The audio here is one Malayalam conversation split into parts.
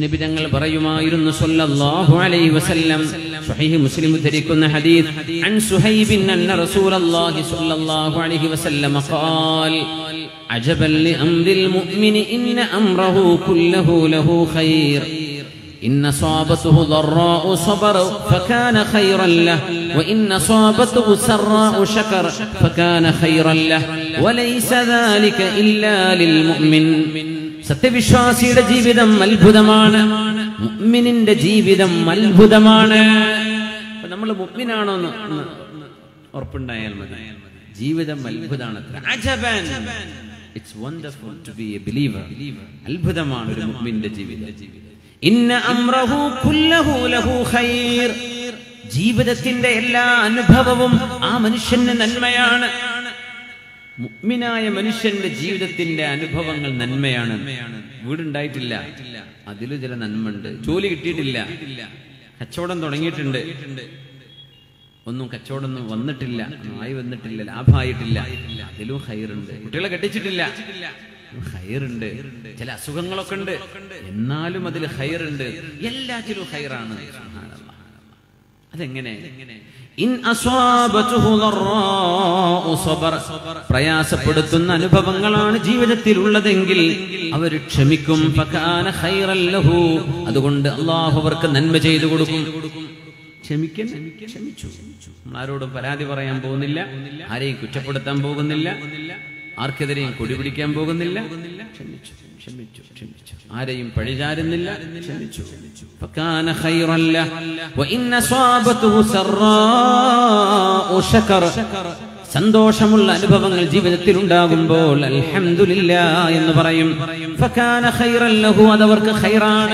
നബി തങ്ങൾ പറയുമായിരുന്നു സല്ലല്ലാഹു അലൈഹി വസല്ലം സ്വഹീഹ് മുസ്ലിം ഉദ്ധരിക്കുന്ന ഹദീസ് അൻ സുഹൈബിൻ അന്ന റസൂലല്ലാഹി സ്വല്ലല്ലാഹു അലൈഹി വസല്ലം ഖാൽ عجبا لأمر المؤمن إن أمره كله له خير إن صابته ضراء صبر فكان خيرا له وإن صابته سراء شكر فكان خيرا له وليس ذلك إلا للمؤمن സത്യവിശ്വാസിയുടെ ജീവിതം അത്ഭുതമാണ് മുഅ്മിനിന്റെ ജീവിതം അത്ഭുതമാണ് നമ്മൾ മുഅ്മിനാണോ എന്ന് ഒന്ന് ഉറപ്പുണ്ടായാൽ മതി ജീവിതം അത്ഭുതമാണ് it's wonderful to be a believer അത്ഭുതമാണ് ഒരു മുഅ്മിന്റെ ജീവിതം ഇന്ന അംറഹു കുല്ലഹു ലഹു ഖൈർ ജീവിതത്തിന്റെ എല്ലാ അനുഭവവും ആ മനുഷ്യന് നന്മയാണ് മുഗ്മിനായ മനുഷ്യന്റെ ജീവിതത്തിന്റെ അനുഭവങ്ങൾ നന്മയാണ് വീടുണ്ടായിട്ടില്ല അതിലും ചില നന്മയുണ്ട് ജോലി കിട്ടിയിട്ടില്ല കച്ചവടം തുടങ്ങിയിട്ടുണ്ട് ഒന്നും കച്ചവടം ഒന്നും വന്നിട്ടില്ല ആയി വന്നിട്ടില്ല ലാഭമായിട്ടില്ല അതിലും ഹൈറുണ്ട് കുട്ടികളെ കെട്ടിച്ചിട്ടില്ല ഹൈറുണ്ട് ചില അസുഖങ്ങളൊക്കെ ഉണ്ട് എന്നാലും അതിൽ ഹൈറുണ്ട് എല്ലാറ്റിലും ഹൈറാണ് സുബ്ഹാനല്ലാഹ്. അതെങ്ങനെ ഇൻ അസ്വാബതുഹു ളറാഉ സബർ പ്രയാസപ്പെടുത്തുന്ന അനുഭവങ്ങളാണ് ജീവിതത്തിൽ ഉള്ളതെങ്കിൽ അവർ ക്ഷമിക്കും ഫകാന ഖൈറൻ ലഹു അതുകൊണ്ട് അള്ളാഹു അവർക്ക് നന്മ ചെയ്തു കൊടുക്കും ക്ഷമിക്കാൻ ക്ഷമിച്ചു നമ്മൾ ആരോടും പരാതി പറയാൻ പോകുന്നില്ല ആരെയും കുറ്റപ്പെടുത്താൻ പോകുന്നില്ല ആർക്കെതിരെയും കൊടിപിടിക്കാൻ പോകുന്നില്ല ക്ഷമിച്ചു ക്ഷമിച്ചു ക്ഷമിച്ചു ആരെയും പഴിചാരുന്നില്ല ക്ഷമിച്ചു فكان خيرا له وإن أصابته سراء شكر സന്തോഷമുള്ള അനുഭവങ്ങൾ ജീവിതത്തിൽ ഉണ്ടാകുമ്പോൾ അൽഹംദുലില്ല എന്ന് പറയും ഫകാന ഖൈറൻ ലഹു അതവർക്ക് ഖൈറാണ്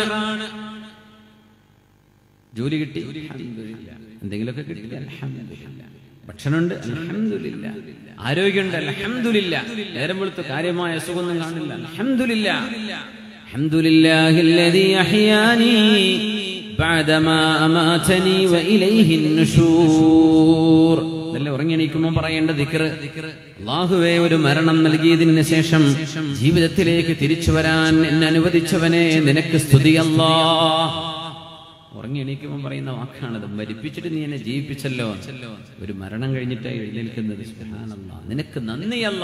ജോലി കിട്ടി അൽഹംദുലില്ലാ. എന്തെങ്കിലുമൊക്കെ കിട്ടി അൽഹംദുലില്ലാ. ഭക്ഷണമുണ്ട് അൽഹംദുലില്ലാ. ആരോഗ്യമുണ്ട് അൽഹംദുലില്ല നേരം വെളുത്ത് കാര്യമായ അസുഖമൊന്നും കാണില്ല അൽഹംദുലില്ലാ. അൽഹംദുലില്ലാഹി അല്ലദീ അഹ്യാനി ബഅദമാ അമാതനി വഇലൈഹി നുശൂർ ഇതല്ലേ ഉറങ്ങിയെണീക്കുമ്പോൾ പറയേണ്ട ദിക്ർ അള്ളാഹുവേ ഒരു മരണം നൽകിയതിന് ശേഷം ജീവിതത്തിലേക്ക് തിരിച്ചു വരാൻ എന്നെ അനുവദിച്ചവനെ നിനക്ക് സ്തുതിയല്ലാ ഉറങ്ങി എണീക്കുമ്പോൾ പറയുന്ന വാക്കാണത് മരിപ്പിച്ചിട്ട് നീ എന്നെ ജീവിപ്പിച്ചല്ലോ ഒരു മരണം കഴിഞ്ഞിട്ടായി എഴുന്നേൽക്കുന്നത് സുബ്ഹാനല്ലാഹ്. നിനക്ക് നന്ദിയല്ല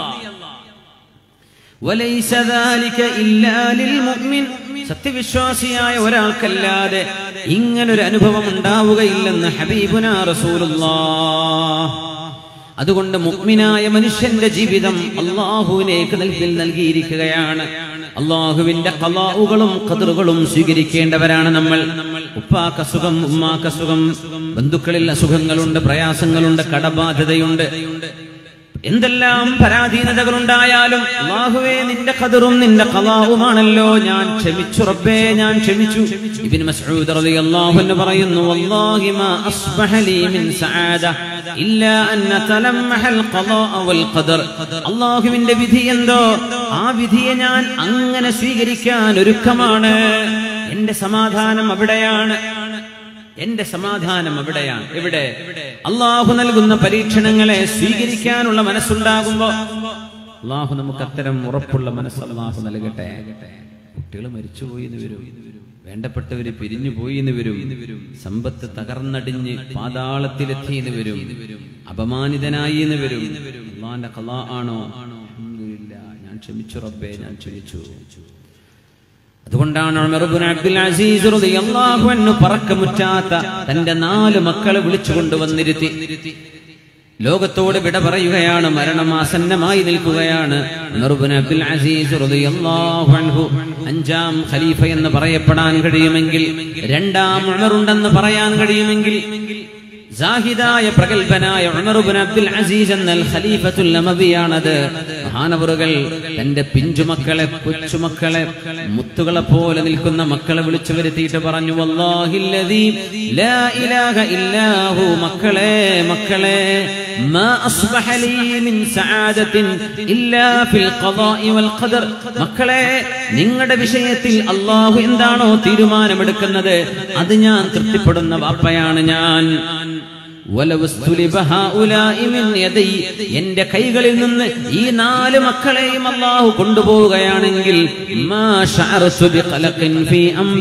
വലൈസ ذلك ഇല്ലാ ലിൽമുഅ്മിൻ. സത്യവിശ്വാസിയായ ഒരാൾക്കല്ലാതെ ഇങ്ങനൊരു അനുഭവം ഉണ്ടാവുകയില്ലെന്ന് ഹബീബുന റസൂലുള്ളാഹ് അതുകൊണ്ട് മുഅ്മിനായ മനുഷ്യന്റെ ജീവിതം അള്ളാഹുവിനേക്ക് നൽകി നൽകിയിരിക്കുകയാണ് അള്ളാഹുവിന്റെ കലാവുകളും കതിറുകളും സ്വീകരിക്കേണ്ടവരാണ് നമ്മൾ ഉപ്പാക്കസുഖം ഉമ്മാക്കസുഖം ബന്ധുക്കളിൽ അസുഖങ്ങളുണ്ട് പ്രയാസങ്ങളുണ്ട് കടബാധ്യതയുണ്ട് എന്തെല്ലാം പരാധീനതകളുണ്ടായാലും അള്ളാഹുവേ നിന്റെ കതിറും നിന്റെ കലാവുമാണല്ലോ ഞാൻ ക്ഷമിച്ചു റബ്ബേ ഞാൻ ക്ഷമിച്ചു ഇബ്നു മസ്ഊദ് റളിയല്ലാഹു അൻഹു പറയുന്നു വല്ലാഹി മാ അസ്ബഹ ലീ മിൻ സആദ ഇല്ലാ അൻ തലമ്മഹൽ ഖദാഅ വൽ ഖദർ അള്ളാഹുവിന്റെ വിധി എന്തോ ആ വിധിയെ ഞാൻ അങ്ങനെ സ്വീകരിക്കാൻ ഒരുക്കമാണ് എന്റെ സമാധാനം അവിടെയാണ് എന്റെ സമാധാനം അവിടെയാണ് എവിടെ അള്ളാഹു നൽകുന്ന പരീക്ഷണങ്ങളെ സ്വീകരിക്കാനുള്ള മനസ്സുണ്ടാകുമ്പോ അള്ളാഹു നമുക്ക് അത്തരം ഉറപ്പുള്ള മനസ്സ് അള്ളാഹു നൽകട്ടെ കുട്ടികൾ മരിച്ചുപോയി എന്ന് വരും വേണ്ടപ്പെട്ടവര് പിരിഞ്ഞു പോയി എന്ന് വരും സമ്പത്ത് തകർന്നടിഞ്ഞ് പാതാളത്തിലെത്തി എന്ന് വരും അപമാനിതനായി എന്ന് വരും അള്ളാന്റെ കലാ ആണോ അൽഹംദുലില്ലാ, ഞാൻ ക്ഷമിച്ചു റബ്ബേ ഞാൻ ക്ഷമിച്ചു അതുകൊണ്ടാണ് ഉമർ ഇബ്നു അബ്ദുൽ അസീസ് റളിയല്ലാഹു അൻഹു പറക്കമുറ്റാത്ത തന്റെ നാല് മക്കളെ വിളിച്ചു കൊണ്ടുവന്നിരുത്തി ലോകത്തോട് വിട പറയുകയാണ് മരണം ആസന്നമായി നിൽക്കുകയാണ് ഉമർ ഇബ്നു അബ്ദുൽ അസീസ് റളിയല്ലാഹു അൻഹു അഞ്ചാം ഖലീഫ എന്ന് പറയപ്പെടാൻ കഴിയുമെങ്കിൽ രണ്ടാം ഉമറുണ്ടെന്ന് പറയാൻ കഴിയുമെങ്കിൽ സാഹിദായ പ്രഗത്ഭനായ ഉമർ ഇബ്നു അബ്ദുൽ അസീസ് എന്ന ഖലീഫത്തുൽ അമവിയാണത് മഹാനവറുകൾ തന്റെ പിഞ്ചുമക്കളെ കൊച്ചുമക്കളെ മുത്തുകളെ പോലെ നിൽക്കുന്ന മക്കളെ വിളിച്ചു വരുത്തിയിട്ട് പറഞ്ഞു വല്ലാഹില്ലദീ ലാ ഇലാഹ ഇല്ലാഹു മക്കളെ മക്കളെ മാ അസ്ബഹ ലീ മിൻ സആദത്തിൻ ഇല്ലാ ഫിൽ ഖദാഇ വൽ ഖദർ മക്കളെ നിങ്ങളുടെ വിഷയത്തിൽ അള്ളാഹു എന്താണോ തീരുമാനമെടുക്കുന്നത് അത് ഞാൻ തൃപ്തിപ്പെടുന്ന വാപ്പയാണ് ഞാൻ വലവസ്തുലിബ ഹൗലാഇ മിൻ യദൈ. എന്റെ കൈകളിൽ നിന്ന് ഈ നാല് മക്കളെയും അള്ളാഹു കൊണ്ടുപോവുകയാണെങ്കിൽ മാ ശഅറതു ബിഖലഖിൻ ഫീ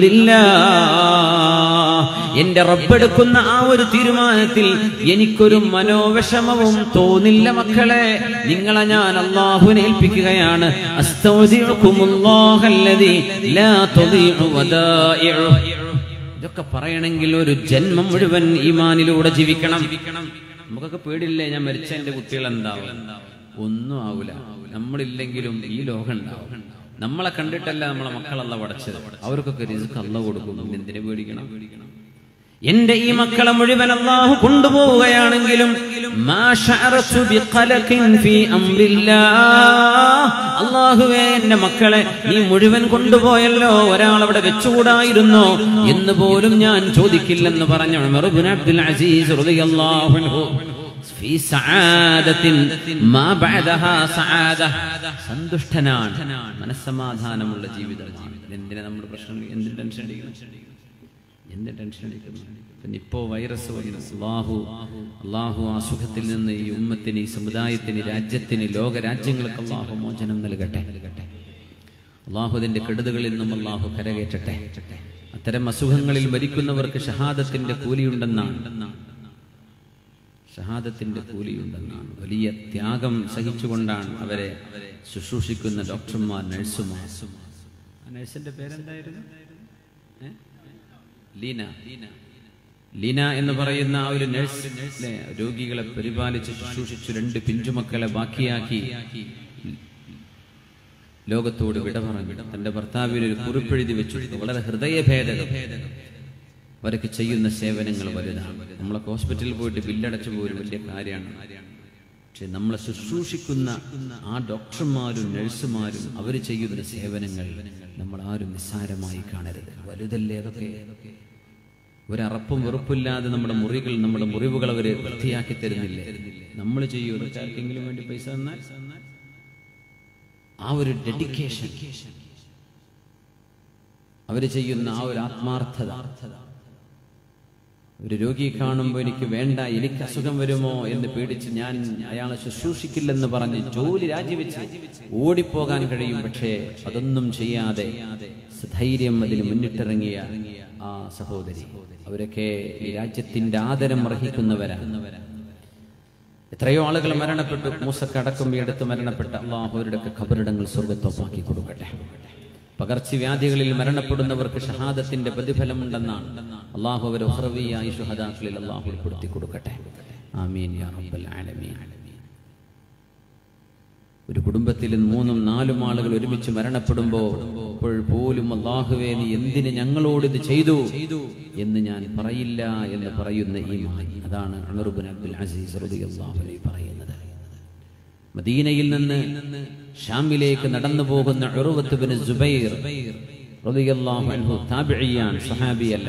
അംരില്ലാഹ്. എന്റെ റബ്ബെടുക്കുന്ന ആ ഒരു തീരുമാനത്തിൽ എനിക്കൊരു മനോവിഷമവും തോന്നില്ല മക്കളെ നിങ്ങളെ ഞാൻ അള്ളാഹുവിനെ ഏൽപ്പിക്കുകയാണ് അസ്തൗദിഉകുമുല്ലാഹല്ലദീ ലാ തുദീഉ വദാഇഉ. ഇതൊക്കെ പറയണമെങ്കിൽ ഒരു ജന്മം മുഴുവൻ ഈമാനിലൂടെ ജീവിക്കണം നമുക്കൊക്കെ പേടില്ലേ ഞാൻ മരിച്ച എന്റെ കുട്ടികൾ എന്താവും ഒന്നും ആവൂല നമ്മളില്ലെങ്കിലും ഈ ലോകം ഉണ്ടാവും നമ്മളെ കണ്ടിട്ടല്ല നമ്മളെ മക്കളല്ല പടച്ചത് അവർക്കൊക്കെ റിസ്ക് അല്ല കൊടുക്കും പിന്നെ എന്തിനു പേടിക്കണം എന്റെ ഈ മക്കളെ മുഴുവൻ അള്ളാഹു കൊണ്ടുപോവുകയാണെങ്കിലും മാ ശഅറതു ബിഖലഖിൻ ഫീ അംരില്ലാഹ്. അള്ളാഹുവേ എന്റെ മക്കളെ നീ മുഴുവൻ കൊണ്ടുപോയല്ലോ ഒരാൾ അവിടെ വെച്ചുകൂടായിരുന്നോ എന്ന് പോലും ഞാൻ ചോദിക്കില്ലെന്ന് പറഞ്ഞു ഉമർ ഇബ്നു അബ്ദുൽ അസീസ് റളിയല്ലാഹു അൻഹു ഫീ സആദത്തിൻ മാ ബഅദഹാ സആദ സന്തുഷ്ടനാണ് മനസ്സമാധാനമുള്ള ജീവിതമാണ് എന്തിനാ നമ്മുടെ പ്രശ്നം എന്തിന് ടെൻഷൻ അടിക്കണം എന്ത് ടെൻഷൻ അടിക്കുന്നു പിന്നെ ഇപ്പോ വൈറസ് വന്നു അള്ളാഹു അള്ളാഹു ആ സുഖത്തിൽ നിന്ന് ഈ ഉമ്മത്തിന് ഈ സമുദായത്തിന് ഈ രാജ്യത്തിന് ലോക രാജ്യങ്ങൾക്ക് അള്ളാഹു മോചനം നൽകട്ടെ അള്ളാഹു അതിന്റെ കെടുതുകളിൽ നിന്നും അള്ളാഹു കരകയറ്റട്ടെ അത്തരം അസുഖങ്ങളിൽ മരിക്കുന്നവർക്ക് ഷഹാദത്തിന്റെ കൂലിയുണ്ടെന്നാണ് ഷഹാദത്തിന്റെ കൂലിയുണ്ടെന്നാണ് വലിയ ത്യാഗം സഹിച്ചുകൊണ്ടാണ് അവരെ ശുശ്രൂഷിക്കുന്ന ഡോക്ടർമാർ നഴ്സുമാർ ആ നഴ്സിന്റെ പേരെന്തായിരുന്നു ഏ? ലീന ലീന എന്ന് പറയുന്ന ആ ഒരു നഴ്സ് ല്ലേ, രോഗികളെ പരിപാലിച്ച് ശുശ്രൂഷിച്ചു രണ്ട് പിഞ്ചുമക്കളെ ബാക്കിയാക്കി ലോകത്തോട് വിട പറഞ്ഞു തന്റെ ഭർത്താവിന് ഒരു കുറിപ്പെഴുതി വെച്ചു വളരെ ഹൃദയഭേദകം അവരൊക്കെ ചെയ്യുന്ന സേവനങ്ങൾ വലുതാണ് നമ്മളൊക്കെ ഹോസ്പിറ്റലിൽ പോയിട്ട് ബില്ലടച്ചു പോലും വലിയ കാര്യമാണ് പക്ഷെ നമ്മളെ ശുശ്രൂഷിക്കുന്ന ആ ഡോക്ടർമാരും നഴ്സുമാരും അവർ ചെയ്യുന്ന സേവനങ്ങൾ നമ്മൾ ആരും നിസ്സാരമായി കാണരുത് വലുതല്ലേ അതൊക്കെ ഒരറപ്പും വെറുപ്പില്ലാതെ നമ്മുടെ മുറികൾ നമ്മുടെ മുറിവുകൾ അവർ വൃത്തിയാക്കി തരുന്നില്ലേ നമ്മൾ ചെയ്യൂ അതൊക്കെ ആർക്കെങ്കിലും വേണ്ടി പൈസ തന്നാൽ ആ ഒരു ഡെഡിക്കേഷൻ അവർ ചെയ്യുന്ന ആ ഒരു ആത്മാർത്ഥത ഒരു രോഗിയെ കാണുമ്പോൾ എനിക്ക് വേണ്ട എനിക്ക് അസുഖം വരുമോ എന്ന് പേടിച്ച് ഞാൻ അയാളെ ശുശ്രൂഷിക്കില്ലെന്ന് പറഞ്ഞ് ജോലി രാജിവെച്ച് ഓടിപ്പോകാൻ കഴിയും പക്ഷേ അതൊന്നും ചെയ്യാതെ ധൈര്യം അതിന് മുന്നിട്ടിറങ്ങിയ ആ സഹോദരി അവരൊക്കെ ഈ രാജ്യത്തിന്റെ ആദരം അർഹിക്കുന്നവരാണ് എത്രയോ ആളുകൾ മരണപ്പെട്ടു മൂസക്ക് അടക്കം ഈ അടുത്ത് മരണപ്പെട്ട അള്ളാഹു അവരുടെയൊക്കെ ഖബറിടങ്ങൾ സ്വർഗത്തോപ്പാക്കി കൊടുക്കട്ടെ പകർച്ചവ്യാധികളിൽ മരണപ്പെടുന്നവർക്ക് ഷഹാദത്തിന്റെ പ്രതിഫലമുണ്ടെന്നാണ് അള്ളാഹു അവർ ഉഹ്റവിയായി ഷുഹദാക്കളിൽ അള്ളാഹു ഉൾപ്പെടുത്തി കൊടുക്കട്ടെ ആമീൻ യാ റബ്ബൽ ആലമീൻ ഒരു കുടുംബത്തിൽ മൂന്നും നാലും ആളുകൾ ഒരുമിച്ച് മരണപ്പെടുമ്പോൾ അപ്പോൾ പോലും അള്ളാഹുവേ നീ എന്തിന് ഞങ്ങളോട് ഇത് ചെയ്തു എന്ന് ഞാൻ പറയില്ല എന്ന് പറയുന്ന ഈ അതാണ് അണറുബിൻ അബ്ദുൽ അസീസ് റളിയല്ലാഹു അൻഹു പറയുന്നത് മദീനയിൽ നിന്ന് ഷാമിലേക്ക് നടന്നു പോകുന്ന ഉറുവത്ത് ബിൻ സുബൈർ റളിയല്ലാഹു അൻഹു താബിഇയാൻ സഹാബിയല്ല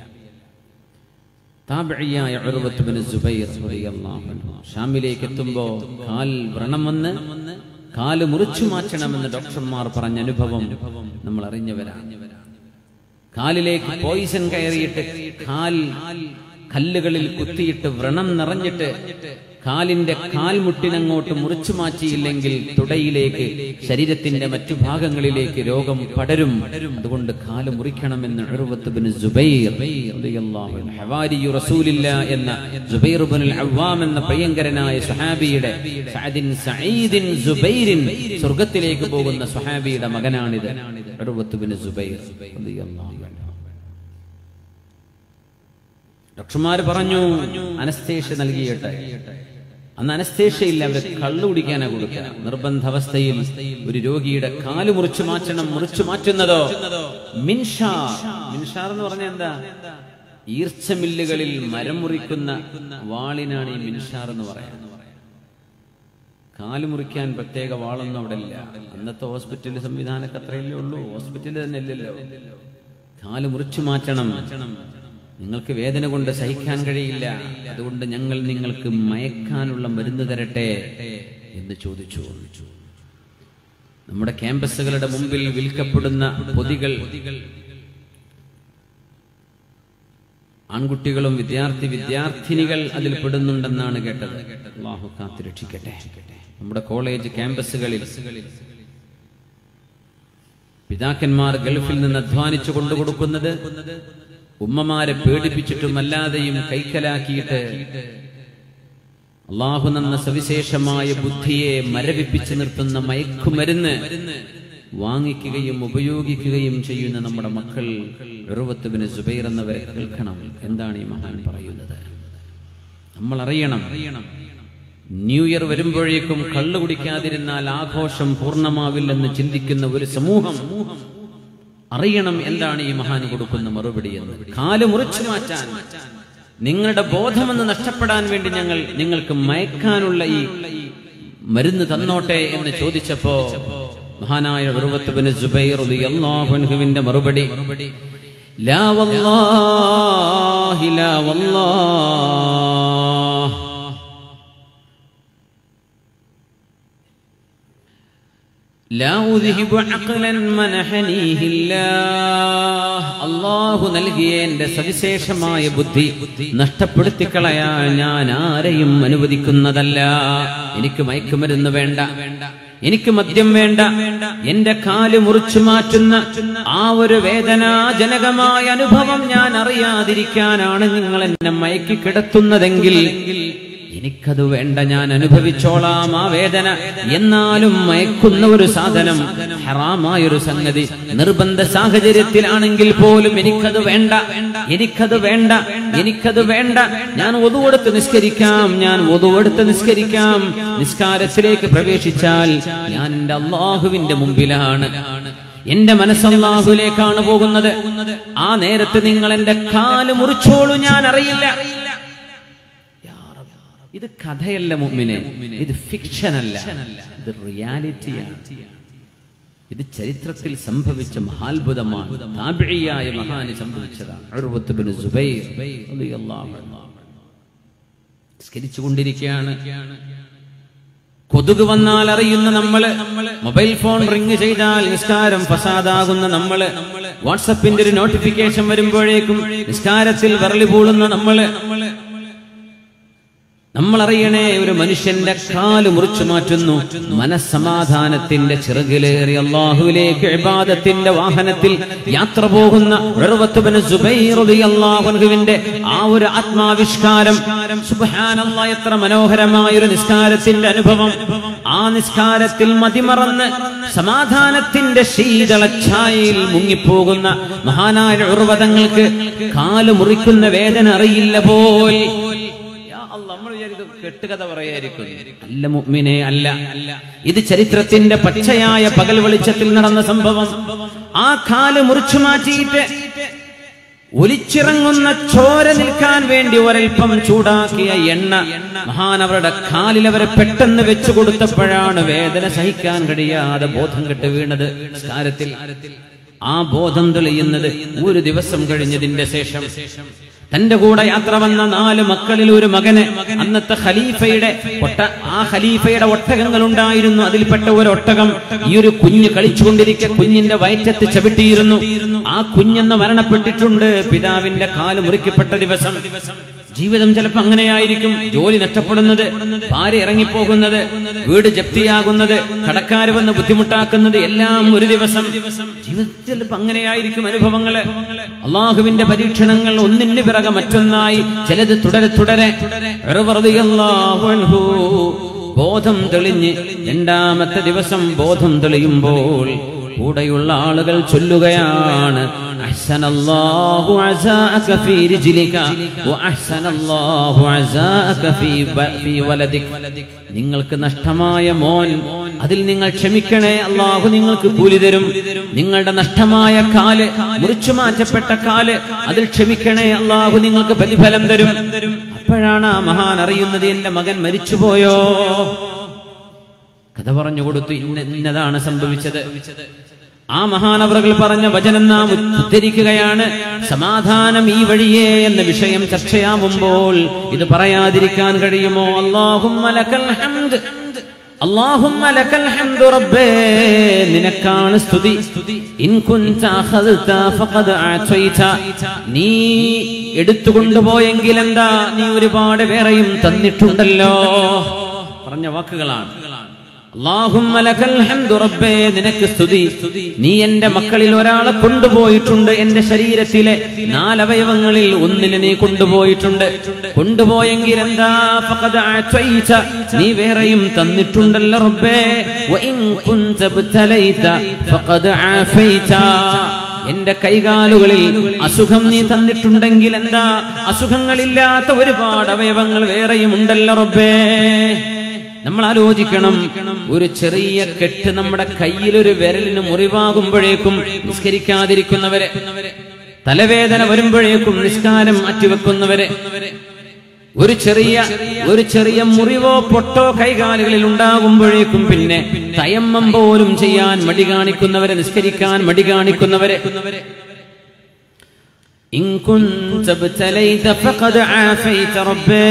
താബിഇയായ ഉറുവത്ത് ബിൻ സുബൈർ റളിയല്ലാഹു അൻഹു ഷാമിലേക്ക് എത്തുമ്പോൾ കാൽ വ്രണം വന്ന് കാല് മുറിച്ചു മാറ്റണമെന്ന് ഡോക്ടർമാർ പറഞ്ഞ അനുഭവം നമ്മൾ അറിഞ്ഞവരാണ് കാലിലേക്ക് പോയിസൺ കയറിയിട്ട് കാൽ കല്ലുകളിൽ കുത്തിയിട്ട് വ്രണം നിറഞ്ഞിട്ട് കാലിന്റെ കാൽമുട്ടിനങ്ങോട്ട് മുറിച്ചു മാറ്റിയില്ലെങ്കിൽ തുടയിലേക്ക് ശരീരത്തിന്റെ മറ്റു ഭാഗങ്ങളിലേക്ക് രോഗം പടരും അതുകൊണ്ട് കാല് മുറിക്കണമെന്ന് ഉർവത്ത് ബിൻ സുബൈർ റളിയല്ലാഹു അൻഹു. ഹവാരിയു റസൂലില്ല എന്ന സുബൈർ ബിനുൽ അവ്വാം എന്ന പ്രിയങ്കരനായ സുഹാബിയുടെ സഅദിൻ സഈദിൻ സുബൈരിൻ സ്വർഗത്തിലേക്ക് പോകുന്ന സുഹാബിയുടെ മകനാണിത് ഉർവത്ത് ബിൻ സുബൈർ റളിയല്ലാഹു അൻഹു. ഡോക്ടർമാര് പറഞ്ഞു അനസ്തേഷ്യ നൽകിയിട്ട് അന്ന് അനസ്തേഷ്യ ഇല്ല അവര് കള്ളു കുടിക്കാനാ കൊടുക്കുക നിർബന്ധാവസ്ഥയിൽ ഒരു രോഗിയുടെ കാല് മുറിച്ചു മാറ്റണം മുറിച്ചു മാറ്റുന്നതോ മിൻഷാർ മിൻഷാർ എന്ന് പറഞ്ഞ എന്താ ഈർച്ചമില്ലുകളിൽ മരം മുറിക്കുന്ന വാളിനാണ് ഈ മിൻഷാർ എന്ന് പറയുന്നത് കാല് മുറിക്കാൻ പ്രത്യേക വാളൊന്നും അവിടെ ഇല്ല അന്നത്തെ ഹോസ്പിറ്റൽ സംവിധാനമൊക്കെ അത്രയല്ലേ ഉള്ളൂ ഹോസ്പിറ്റൽ തന്നെ ഇല്ലല്ലോ കാല് മുറിച്ചു മാറ്റണം നിങ്ങൾക്ക് വേദന കൊണ്ട് സഹിക്കാൻ കഴിയില്ല അതുകൊണ്ട് ഞങ്ങൾ നിങ്ങൾക്ക് മയക്കാനുള്ള മരുന്ന് തരട്ടെ എന്ന് ചോദിച്ചു നമ്മുടെ ക്യാമ്പസുകളുടെ മുമ്പിൽ വിൽക്കപ്പെടുന്ന പൊതികൾ ആൺകുട്ടികളും വിദ്യാർത്ഥി വിദ്യാർത്ഥിനികൾ അതിൽ പെടുന്നുണ്ടെന്നാണ് കേട്ടത് അള്ളാഹു കാത്തിരക്ഷിക്കട്ടെ നമ്മുടെ കോളേജ് ക്യാമ്പസുകളിൽ പിതാക്കന്മാർ ഗൾഫിൽ നിന്ന് അധ്വാനിച്ചു കൊണ്ടു കൊടുക്കുന്നത് ഉമ്മമാരെ പേടിപ്പിച്ചിട്ടും അല്ലാതെയും കൈക്കലാക്കിയിട്ട് അള്ളാഹു നന്ന സവിശേഷമായ ബുദ്ധിയെ മരവിപ്പിച്ചു നിർത്തുന്ന മയക്കുമരുന്ന് വാങ്ങിക്കുകയും ഉപയോഗിക്കുകയും ചെയ്യുന്ന നമ്മുടെ മക്കൾ ഉറവത്തുബിന് സുബൈർ എന്നവരെ കേൾക്കണം എന്താണ് ഈ മഹാൻ പറയുന്നത് നമ്മൾ അറിയണം ന്യൂ ഇയർ വരുമ്പോഴേക്കും കള്ളു കുടിക്കാതിരുന്നാൽ ആഘോഷം പൂർണ്ണമാവില്ലെന്ന് ചിന്തിക്കുന്ന ഒരു സമൂഹം അറിയണം എന്താണ് ഈ മഹാൻ കൊടുക്കുന്ന മറുപടി എന്ന് കാല് മുറിച്ചു മാറ്റാൻ നിങ്ങളുടെ ബോധമെന്ന് നഷ്ടപ്പെടാൻ വേണ്ടി ഞങ്ങൾ നിങ്ങൾക്ക് മയക്കാനുള്ള ഈ മരുന്ന് തന്നോട്ടെ എന്ന് ചോദിച്ചപ്പോ മഹാനായ ഉറുവത്തുബിന് ജുബൈർ അള്ളാഹുവിന്റെ മറുപടി ലാ വല്ലാഹി ലാ വല്ലാഹ് لا أذهب عقلا منحنيه الله അള്ളാഹു നൽകിയ എന്റെ സവിശേഷമായ ബുദ്ധി നഷ്ടപ്പെടുത്തി കളയാൻ ഞാൻ ആരെയും അനുവദിക്കുന്നതല്ല എനിക്ക് മയക്കുമരുന്ന് വേണ്ട എനിക്ക് മദ്യം വേണ്ട എന്റെ കാല് മുറിച്ചു മാറ്റുന്ന ആ ഒരു വേദനാജനകമായ അനുഭവം ഞാൻ അറിയാതിരിക്കാനാണ് നിങ്ങൾ എന്നെ മയക്കി കിടത്തുന്നതെങ്കിൽ എനിക്കത് വേണ്ട ഞാൻ അനുഭവിച്ചോളാം ആ വേദന എന്നാലും മയക്കുന്ന ഒരു സാധനം ഹറാമായൊരു സംഗതി നിർബന്ധ സാഹചര്യത്തിലാണെങ്കിൽ പോലും എനിക്കത് വേണ്ട എനിക്കത് വേണ്ട എനിക്കത് വേണ്ട ഞാൻ ഒതുവെടുത്ത് നിസ്കരിക്കാം ഞാൻ ഒതുവെടുത്ത് നിസ്കരിക്കാം നിസ്കാരത്തിലേക്ക് പ്രവേശിച്ചാൽ ഞാൻ എന്റെ അള്ളാഹുവിന്റെ മുമ്പിലാണ് എന്റെ മനസ്സല്ലാഹുലേക്കാണ് പോകുന്നത് ആ നേരത്ത് നിങ്ങൾ എന്റെ കാല് മുറിച്ചോളൂ ഞാൻ അറിയില്ല ഇത് കഥയല്ല മുമ്മിനെ ഇത് ഫിക്ഷൻ അല്ല ഇത് റിയാലിറ്റിയാണ് ഇത് ചരിത്രത്തിൽ സംഭവിച്ച മഹാത്ഭുതമാണ് താബിഴിയായ മഹാന് സംഭവിച്ചതാണ് ഉർവത്ത് ബിൻ സുബൈർ റളിയല്ലാഹു അൻഹു. നിസ്കരിച്ചുകൊണ്ടിരിക്കുകയാണ് കൊതുക് വന്നാൽ അറിയുന്ന നമ്മള് മൊബൈൽ ഫോൺ റിങ് ചെയ്താൽ നിസ്കാരം ഫസാദാകുന്ന നമ്മള് വാട്സപ്പിന്റെ ഒരു നോട്ടിഫിക്കേഷൻ വരുമ്പോഴേക്കും നിസ്കാരത്തിൽ വിരളി പൂളുന്ന നമ്മള് നമ്മൾ അറിയണേ ഒരു മനുഷ്യന്റെ കാല് മുറിച്ചു മാറ്റുന്നു മനസ്സമാധാനത്തിന്റെ ചിറകിലേറി അള്ളാഹുവിലേക്ക് ഇബാദത്തിന്റെ വാഹനത്തിൽ യാത്ര പോകുന്ന ഉറവത്തുബിന് സുബൈറുവിന്റെ ആ ഒരു ആത്മാവിഷ്കാരം സുബ്ഹാനല്ലാ എത്ര മനോഹരമായ ഒരു നിസ്കാരത്തിന്റെ അനുഭവം ആ നിസ്കാരത്തിൽ മതിമറന്ന് സമാധാനത്തിന്റെ ശീതള ഛായയിൽ മുങ്ങിപ്പോകുന്ന മഹാനായ ഉറവതങ്ങൾക്ക് കാല് മുറിക്കുന്ന വേദന അറിയില്ല പോൽ നമ്മൾ വിചാരിക്കും കെട്ടുകഥ പറയായിരിക്കും അല്ല മുഅ്മിനെ അല്ല ഇത് ചരിത്രത്തിന്റെ പച്ചയായ പകൽ വെളിച്ചത്തിൽ നടന്ന സംഭവം ആ കാല് മുറിച്ചു മാറ്റിയിട്ട് ഒലിച്ചിറങ്ങുന്ന ചോര നിൽക്കാൻ വേണ്ടി ഒരൽപ്പം ചൂടാക്കിയ എണ്ണ മഹാനവരുടെ കാലിൽ അവരെ പെട്ടെന്ന് വെച്ചു കൊടുത്തപ്പോഴാണ് വേദന സഹിക്കാൻ കഴിയാതെ ബോധം കെട്ട് വീണത് സ്കാരത്തിൽ ആ ബോധം തെളിയുന്നത് ഒരു ദിവസം കഴിഞ്ഞതിന്റെ ശേഷം തന്റെ കൂടെ യാത്ര വന്ന നാല് മക്കളിൽ ഒരു മകന് അന്നത്തെ ഖലീഫയുടെ ഒട്ട ആ ഖലീഫയുടെ ഒട്ടകങ്ങൾ ഉണ്ടായിരുന്നു അതിൽപ്പെട്ട ഒരു ഒട്ടകം ഈ ഒരു കുഞ്ഞ് കളിച്ചുകൊണ്ടിരിക്കെ കുഞ്ഞിന്റെ വയറ്റത്ത് ചവിട്ടിയിരുന്നു ആ കുഞ്ഞെന്ന് മരണപ്പെട്ടിട്ടുണ്ട് പിതാവിന്റെ കാല് മുറിക്കപ്പെട്ട ദിവസം ജീവിതം ചിലപ്പോ അങ്ങനെയായിരിക്കും ജോലി നഷ്ടപ്പെടുന്നത് ഭാര്യ ഇറങ്ങിപ്പോകുന്നത് വീട് ജപ്തിയാകുന്നത് കടക്കാര് വന്ന് ബുദ്ധിമുട്ടാക്കുന്നത് എല്ലാം ഒരു ദിവസം ജീവിതത്തിൽ ചിലപ്പോ അങ്ങനെയായിരിക്കും അനുഭവങ്ങള് അള്ളാഹുവിന്റെ പരീക്ഷണങ്ങൾ ഒന്നിന് പിറകെ മറ്റൊന്നായി ചിലത് തുടരെ തുടരെ റളിയല്ലാഹു അൻഹു ബോധം തെളിഞ്ഞ് രണ്ടാമത്തെ ദിവസം ബോധം തെളിയുമ്പോൾ കൂടെയുള്ള ആളുകൾ ചൊല്ലുകയാണ് അഹ്സനല്ലാഹു അസാഅക ഫീ റിജ്ലിക വഅഹ്സനല്ലാഹു അസാഅക ഫീ ബ- ഫീ വലദിക നിങ്ങൾക്ക് നഷ്ടമായ മോൻ അതിൽ നിങ്ങൾ ക്ഷമിക്കണേ അള്ളാഹു നിങ്ങൾക്ക് കൂലി തരും നിങ്ങളുടെ നഷ്ടമായ കാല് മുറിച്ചു മാറ്റപ്പെട്ട കാല് അതിൽ ക്ഷമിക്കണേ അള്ളാഹു നിങ്ങൾക്ക് പ്രതിഫലം തരും അപ്പോഴാണ് ആ മഹാൻ അറിയുന്നത് എന്റെ മകൻ മരിച്ചുപോയോ കഥ പറഞ്ഞു കൊടുത്തു ഇന്ന ഇന്നതാണ് സംഭവിച്ചത് ആ മഹാനവറുകൾ പറഞ്ഞ വചനം നാം ഉദ്ധരിക്കുകയാണ് സമാധാനം ഈ വഴിയേ എന്ന വിഷയം ചർച്ചയാവുമ്പോൾ ഇത് പറയാതിരിക്കാൻ കഴിയുമോ അള്ളാഹും അല്ലാഹുമ്മ ലക്കൽ ഹംദു റബ്ബേ നിനക്കാണ് സ്തുതി ഇൻ കുൻത അഖദ്ത ഫഖദ് ആതൈത നീ എടുത്തുകൊണ്ടുപോയെങ്കിൽ എന്താ നീ ഒരുപാട് വേറെയും തന്നിട്ടുണ്ടല്ലോ പറഞ്ഞ വാക്കുകളാണ് അല്ലാഹുമ്മ ലക്കൽ ഹംദു റബ്ബേ നിനക്ക് സ്തുതി നീ എന്റെ മക്കളിൽ ഒരാളെ കൊണ്ടുപോയിട്ടുണ്ട് എന്റെ ശരീരത്തിലെ നാലവയവങ്ങളിൽ ഒന്നിനെ നീ കൊണ്ടുപോയിട്ടുണ്ട് കൊണ്ടുപോയെങ്കിൽ എന്താ ഫഖദ് ആതൈത നീ വേറെയും തന്നിട്ടുണ്ടല്ലോ റബ്ബേ വഇൻ കുൻത ബതലൈത ഫഖദ് ആഫൈത എന്റെ കൈകാലുകളിൽ അസുഖം നീ തന്നിട്ടുണ്ടെങ്കിൽ എന്താ അസുഖങ്ങളില്ലാത്ത ഒരുപാട് അവയവങ്ങൾ വേറെയും ഉണ്ടല്ലോ റബ്ബേ നമ്മൾ ആലോചിക്കണം ഒരു ചെറിയ കെട്ട് നമ്മുടെ കയ്യിൽ ഒരു വിരലിന് മുറിവാകുമ്പോഴേക്കും നിസ്കരിക്കാതിരിക്കുന്നവരെ തലവേദന വരുമ്പോഴേക്കും നിസ്കാരം അറ്റുവെക്കുന്നവരെ ഒരു ചെറിയ ഒരു ചെറിയ മുറിവോ പൊട്ടോ കൈകാലുകളിൽ ഉണ്ടാകുമ്പോഴേക്കും പിന്നെ തയമ്മം പോലും ചെയ്യാൻ മടി കാണിക്കുന്നവരെ നിസ്കരിക്കാൻ മടി കാണിക്കുന്നവരെ ഇൻ കുൻത ബതലൈത ഫഖദ് ആഫൈത റബ്ബേ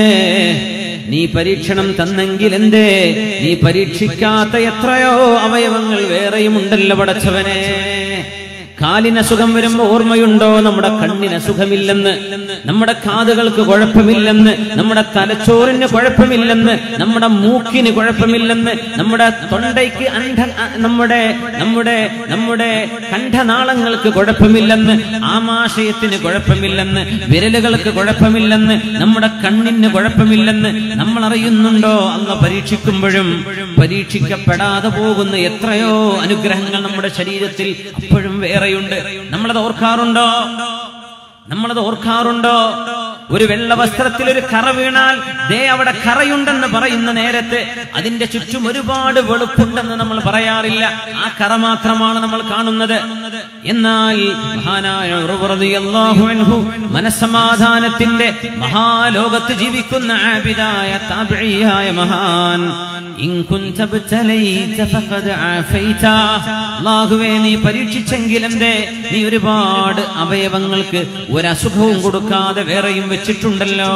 നീ പരീക്ഷണം തന്നെങ്കിൽ എന്തേ നീ പരീക്ഷിക്കാത്ത എത്രയോ അവയവങ്ങൾ വേറെയും ഉണ്ടല്ലോ പടച്ചവനെ കാലിന് അസുഖം വരുമ്പോ ഓർമ്മയുണ്ടോ നമ്മുടെ കണ്ണിന് അസുഖമില്ലെന്ന് നമ്മുടെ കാതുകൾക്ക് കുഴപ്പമില്ലെന്ന് നമ്മുടെ തലച്ചോറിന് കുഴപ്പമില്ലെന്ന് നമ്മുടെ മൂക്കിന് കുഴപ്പമില്ലെന്ന് നമ്മുടെ തൊണ്ടയ്ക്ക് അണ്ഡ നമ്മുടെ നമ്മുടെ നമ്മുടെ കണ്ഠനാളങ്ങൾക്ക് കുഴപ്പമില്ലെന്ന് ആമാശയത്തിന് കുഴപ്പമില്ലെന്ന് വിരലുകൾക്ക് കുഴപ്പമില്ലെന്ന് നമ്മുടെ കണ്ണിന് കുഴപ്പമില്ലെന്ന് നമ്മൾ അറിയുന്നുണ്ടോ അങ്ങ് പരീക്ഷിക്കുമ്പോഴും പരീക്ഷിക്കപ്പെടാതെ പോകുന്ന എത്രയോ അനുഗ്രഹങ്ങൾ നമ്മുടെ ശരീരത്തിൽ അപ്പോഴും വേറെയുണ്ട് നമ്മളത് ഓർക്കാറുണ്ടോ നമ്മളത് ഓർക്കാറുണ്ടോ ഒരു വെള്ള വസ്ത്രത്തിൽ ഒരു കറ വീണാൽ ദേ അവിടെ കറയുണ്ടെന്ന് പറയുന്ന നേരത്ത് അതിന്റെ ചുറ്റും ഒരുപാട് വെളുപ്പുണ്ടെന്ന് നമ്മൾ പറയാറില്ല ആ കറ മാത്രമാണ് നമ്മൾ കാണുന്നത് എന്നാൽ മഹാനായ ഉമർ റളിയല്ലാഹു അൻഹു മനസ്സമാധാനത്തിന്റെ മഹാലോകത്ത് ജീവിക്കുന്ന ആബിദായ താബിഈയായ മഹാൻ ഇൻ കുൻത ബതലൈത ഫഖദ് ആഫൈത അല്ലാഹുവേ നീ പരീക്ഷിച്ചെങ്കിൽ എന്തേ നീ ഒരുപാട് അവയവങ്ങൾക്ക് ഒരസുഖവും കൊടുക്കാതെ വേറെയും വെച്ചിട്ടുണ്ടല്ലോ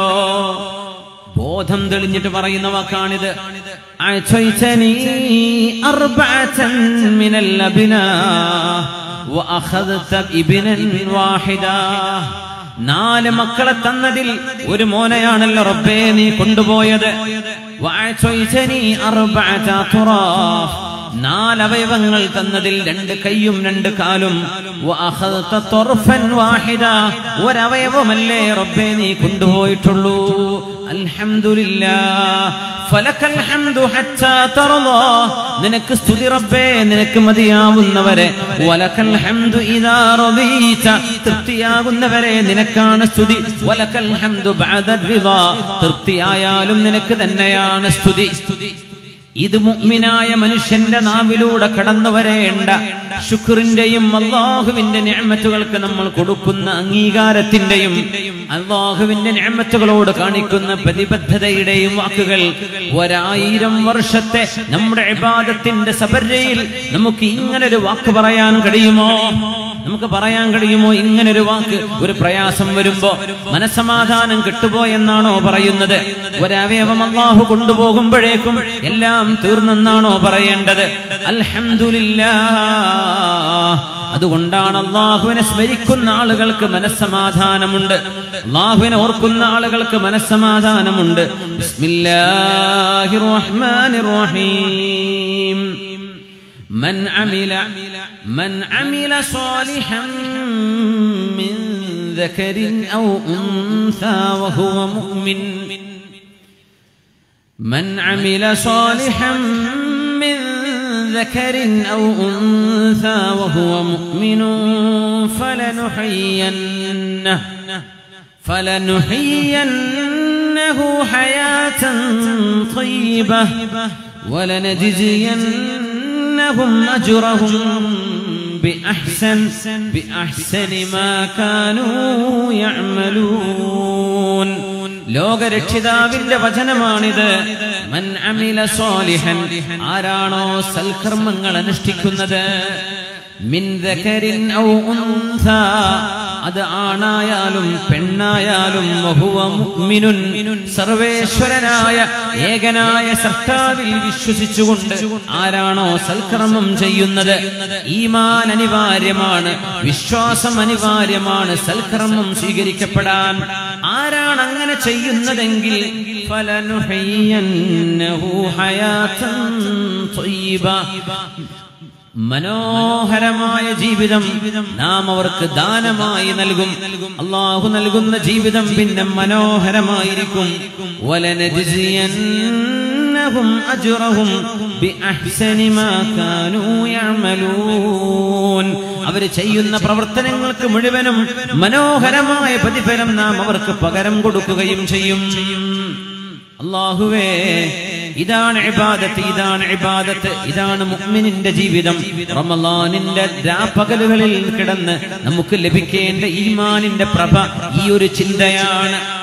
ബോധം തെളിഞ്ഞിട്ട് പറയുന്ന വാക്കാണിത് അഅ്തൈതനീ അർബഅതൻ മിനൽ അബ്നാ വഅഖദ്ത ഇബ്നൻ വാഹിദാ നാല് മക്കളെ തന്നതിൽ ഒരു മോനെയാണല്ലോ റബ്ബേ നീ കൊണ്ടുപോയത് വഅഅ്തൈതനീ അർബഅത തുറാഫ് നാലവയവങ്ങൾ തന്നതിൽ രണ്ട് കൈയും രണ്ട് കാലും വഅഖദ്ത ത്വർഫൻ വാഹിദ ഒരവയവമല്ലേ റബ്ബേ നീ കൊണ്ടുപോയിട്ടുള്ളൂ അൽഹംദുലില്ലാ ഫലക്കൽ ഹംദു ഹത്താ തർളാ നിനക്ക് സ്തുതി റബ്ബേ നിനക്ക് മതിയാവുന്നവരെ വലക്കൽ ഹംദു ഇദാ റദീത തൃപ്തിയാകുന്നവരെ നിനക്കാണ് സ്തുതി വലക്കൽ ഹംദു ബഅദ റിദാ തൃപ്തിയായാലും നിനക്ക് തന്നെയാണ് സ്തുതി ഇത് മുഅ്മിനായ മനുഷ്യന്റെ നാവിലൂടെ കടന്നു വരേണ്ട ശുക്രിന്റെയും അള്ളാഹുവിന്റെ നിഅമത്തുകൾക്ക് നമ്മൾ കൊടുക്കുന്ന അംഗീകാരത്തിന്റെയും അള്ളാഹുവിന്റെ നിഅമത്തുകളോട് കാണിക്കുന്ന പ്രതിബദ്ധതയുടെയും വാക്കുകൾ ഒരായിരം വർഷത്തെ നമ്മുടെ ഇബാദത്തിന്റെ സബരയിൽ നമുക്ക് ഇങ്ങനൊരു വാക്ക് പറയാൻ കഴിയുമോ നമുക്ക് പറയാൻ കഴിയുമോ ഇങ്ങനൊരു വാക്ക് ഒരു പ്രയാസം വരുമ്പോ മനസമാധാനം കിട്ടുപോയെന്നാണോ പറയുന്നത് ഒരവയവം അള്ളാഹു കൊണ്ടുപോകുമ്പോഴേക്കും എല്ലാം തീർന്നെന്നാണോ പറയേണ്ടത് അൽഹംദുലില്ലാ അതുകൊണ്ടാണ് അള്ളാഹുവിനെ സ്മരിക്കുന്ന ആളുകൾക്ക് മനസ്സമാധാനമുണ്ട് അള്ളാഹുവിനെ ഓർക്കുന്ന ആളുകൾക്ക് മനസ്സമാധാനമുണ്ട് ബിസ്മില്ലാഹിർ റഹ്മാനിർ റഹീം من عمل من عمل صالحا من ذكر أو أنثى وهو مؤمن من عمل صالحا من ذكر أو أنثى وهو مؤمن فلنحيينه فلنحيينه حياة طيبة ولنجزينهم أجرهم بأحسن بأحسن ما كانوا يعملون ലോകരക്ഷിതാവിന്റെ വചനമാണിത് മൻ അമില സ്വാലിഹൻ ആരാണോ സൽക്കർമ്മങ്ങൾ അനുഷ്ഠിക്കുന്നത് മിൻ ദകരിൻ ഔ ഉൻസാ അത് ആണായാലും പെണ്ണായാലും വഹുവ മുഅ്മിനുൻ സർവേശ്വരനായ ഏകനായ സൃഷ്ടാവിൽ വിശ്വസിച്ചുകൊണ്ട് ആരാണോ സൽക്കർമ്മം ചെയ്യുന്നത് ഈമാൻ അനിവാര്യമാണ് വിശ്വാസം അനിവാര്യമാണ് സൽക്കർമ്മം സ്വീകരിക്കപ്പെടാൻ ആരാണ് അങ്ങനെ ചെയ്യുന്നതെങ്കിൽ ഫലനുഹയ്യന്നഹു ഹയാതൻ ത്വയ്യിബ മനോഹരമായ ജീവിതം നാം അവർക്ക് ദാനമായി നൽകും അള്ളാഹു നൽകുന്ന ജീവിതം പിന്നെ മനോഹരമായിരിക്കും വലനജിസിയന്നഹും അജ്റഹും ബിഅഹ്സനി മാ കാനൂ യഅമലൂൻ അവർ ചെയ്യുന്ന പ്രവർത്തനങ്ങൾക്ക് മുഴുവനും മനോഹരമായ പ്രതിഫലം നാം അവർക്ക് പകരം കൊടുക്കുകയും ചെയ്യും അള്ളാഹുവേ ഇതാണ് ഇബാദത്ത് ഇതാണ് ഇബാദത്ത് ഇതാണ് മുഅ്മിനിന്റെ ജീവിതം റമളാനിന്റെ രാപ്പകലുകളിൽ കിടന്ന് നമുക്ക് ലഭിക്കേണ്ട ഈമാനിന്റെ പ്രഭ ഈ ഒരു ചിന്തയാണ്